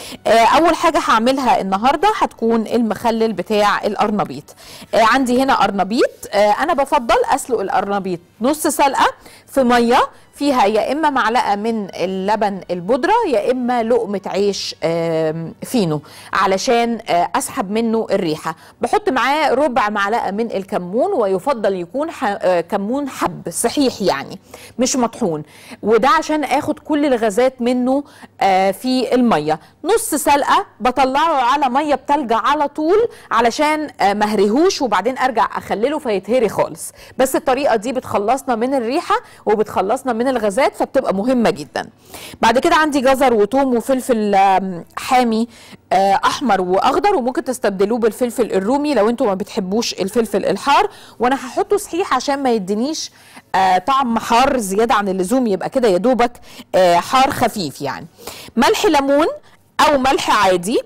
آه، اول حاجه هعملها النهارده هتكون المخلل بتاع القرنبيط آه، عندي هنا قرنبيط آه، انا بفضل اسلق القرنبيط نص سلقه في ميه فيها يا اما معلقه من اللبن البودره يا اما لقمه عيش آم، فينو علشان آه، اسحب منه الريحه بحط معاه ربع معلقه من الكمون ويفضل يكون ح- آه، كمون حب صحيح يعني مش مطحون وده عشان اخد كل الغازات منه آه، في الميه نص سلقه بطلعه على ميه بتلج على طول علشان آه، ما اهريهوش وبعدين ارجع اخلله فيتهري خالص بس الطريقه دي بتخلصنا من الريحه وبتخلصنا من الغازات فبتبقى مهمه جدا بعد كده عندي جزر وتوم وفلفل آم، حامي آه، احمر واخضر وممكن تستبدلوه بالفلفل الرومي لو انتوا ما بتحبوش الفلفل الحار وانا هحطه صحيح عشان ما يدينيش آه، طعم حار زياده عن اللزوم يبقى كده يا دوبك آه، حار خفيف يعني ملح ليمون او ملح عادي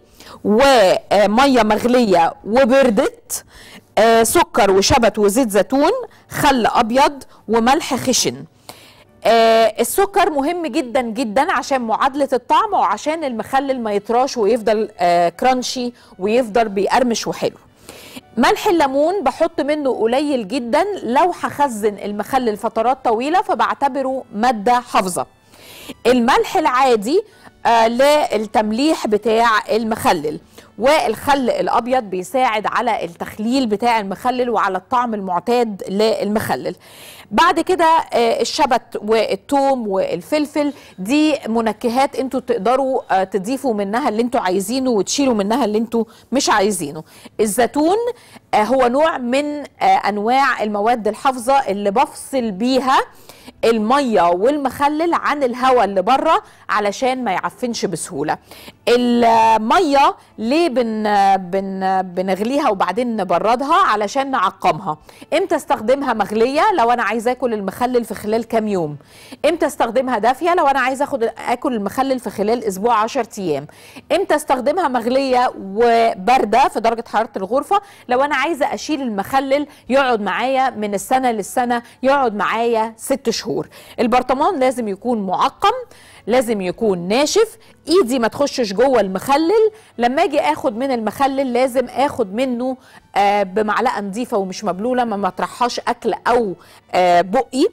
وميه مغليه وبردت آه، سكر وشبت وزيت زيتون خل ابيض وملح خشن آه السكر مهم جدا جدا عشان معادلة الطعم وعشان المخلل ما يطراش ويفضل آه كرانشي ويفضل بيقرمش وحلو ملح الليمون بحط منه قليل جدا لو هخزن المخلل فترات طويلة فبعتبره مادة حافظة الملح العادي آه للتمليح بتاع المخلل والخل الابيض بيساعد على التخليل بتاع المخلل وعلى الطعم المعتاد للمخلل بعد كده آه، الشبت والثوم والفلفل دي منكهات انتوا تقدروا آه، تضيفوا منها اللي انتوا عايزينه وتشيلوا منها اللي انتوا مش عايزينه الزيتون آه، هو نوع من آه، انواع المواد الحافظه اللي بفصل بيها الميه والمخلل عن الهواء اللي بره علشان ما يعفنش بسهوله الميه ليه بن بن بنغليها وبعدين نبردها علشان نعقمها امتى استخدمها مغليه لو انا عايزه اكل المخلل في خلال كام يوم امتى استخدمها دافيه لو انا عايزه اخد اكل المخلل في خلال اسبوع 10 ايام امتى استخدمها مغليه وبارده في درجه حراره الغرفه لو انا عايزه اشيل المخلل يقعد معايا من السنه للسنه يقعد معايا ست شهور البرطمان لازم يكون معقم لازم يكون ناشف ايدي ما تخشش جوه المخلل لما اجي اخد من المخلل لازم اخد منه آه بمعلقه نظيفه ومش مبلوله ما مطرحهاش اكل او آه بقي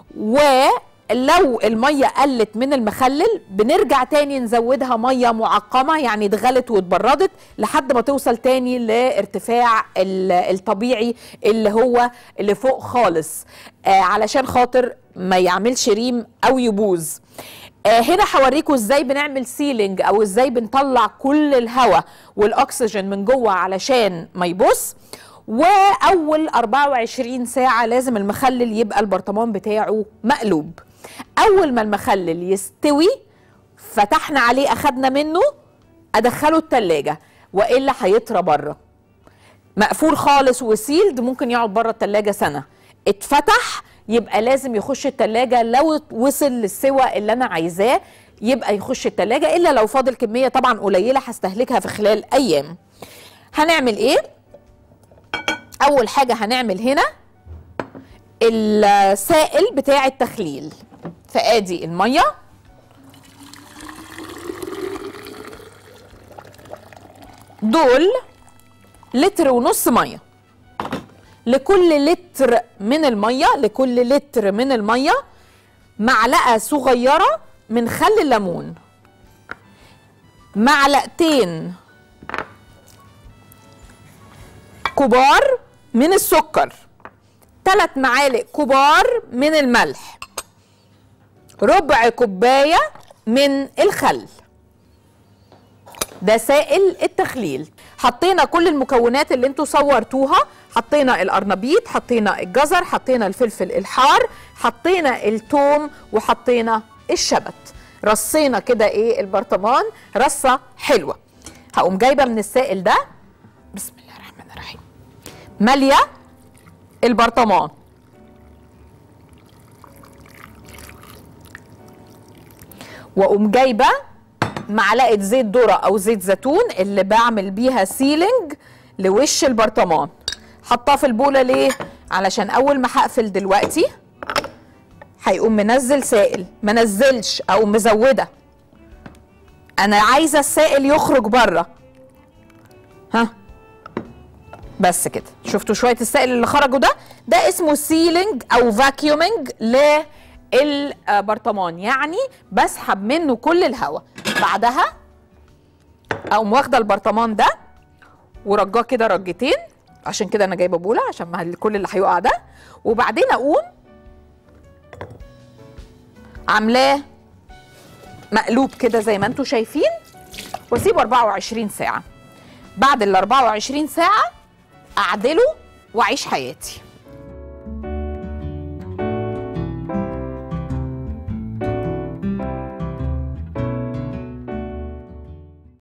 ولو الميه قلت من المخلل بنرجع تاني نزودها ميه معقمه يعني اتغلت واتبردت لحد ما توصل تاني لارتفاع ال- الطبيعي اللي هو اللي فوق خالص آه علشان خاطر ما يعملش ريم او يبوظ آه، هنا هوريكم ازاي بنعمل سيلينج او ازاي بنطلع كل الهواء والاكسجين من جوه علشان ما يبص واول 24 ساعه لازم المخلل يبقى البرطمان بتاعه مقلوب اول ما المخلل يستوي فتحنا عليه اخدنا منه ادخله التلاجة والا هيطرى بره مقفول خالص وسيلد ممكن يقعد بره التلاجة سنة اتفتح يبقى لازم يخش التلاجة لو وصل للسوى اللي انا عايزاه يبقى يخش التلاجة الا لو فاضل كمية طبعا قليلة هستهلكها في خلال ايام هنعمل ايه اول حاجة هنعمل هنا السائل بتاع التخليل فادي المية دول لتر ونص ميه لكل لتر من الميه لكل لتر من الميه معلقه صغيره من خل الليمون معلقتين كبار من السكر ثلاث معالق كبار من الملح ربع كوبايه من الخل ده سائل التخليل حطينا كل المكونات اللي انتوا صورتوها حطينا القرنبيط حطينا الجزر حطينا الفلفل الحار حطينا التوم وحطينا الشبت رصينا كده ايه البرطمان رصه حلوه هقوم جايبه من السائل ده بسم الله الرحمن الرحيم ماليه البرطمان واقوم جايبه معلقه زيت ذره او زيت زيتون اللي بعمل بيها سيلينج لوش البرطمان حطاه في البوله ليه علشان اول ما هقفل دلوقتي هيقوم منزل سائل ما نزلش او مزوده انا عايزه السائل يخرج بره ها بس كده شفتوا شويه السائل اللي خرجوا ده ده اسمه سيلينج او فاكيومينج للبرطمان يعني بسحب منه كل الهواء بعدها اقوم واخده البرطمان ده ورجاه كده رجتين عشان كده انا جايبه بوله عشان ما كل اللي هيقع ده وبعدين اقوم عاملاه مقلوب كده زي ما انتم شايفين واسيبه 24 ساعه بعد ال 24 ساعه اعدله واعيش حياتي